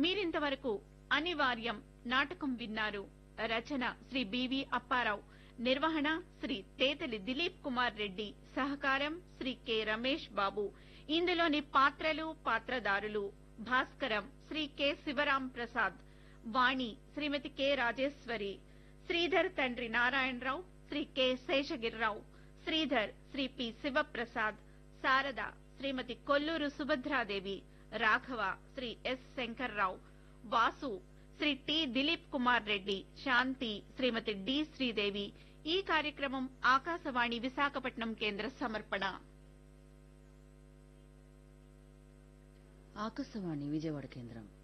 మీరింతవరకు అనివార్యం నాటకం విన్నారు రచన శ్రీ బివి అప్పారావు నిర్వహణ శ్రీ తేతలి దిలీప్ కుమార్ రెడ్డి సహకారం శ్రీ కె రమేష్ బాబు ఇందులోని పాత్రలు పాత్రదారులు భాస్కరం శ్రీ కె శివరాం ప్రసాద్ వాణి శ్రీమతి కె రాజేశ్వరి శ్రీధర్ తండ్రి Narayanarao Shri K Seshagirirao Sridhar Shri P Sivaprasad Sarada Shrimati Kolluru Subhadradevi Raghava Shri S Shankarrao Vasu Shri T Dilip Kumar Reddy Shanti Shrimati D Sridevi ఈ కార్యక్రమం ఆకాశవాణి విశాఖపట్నం కేంద్ర సమర్పణ ఆకాశవాణి విజయవాడ కేంద్రం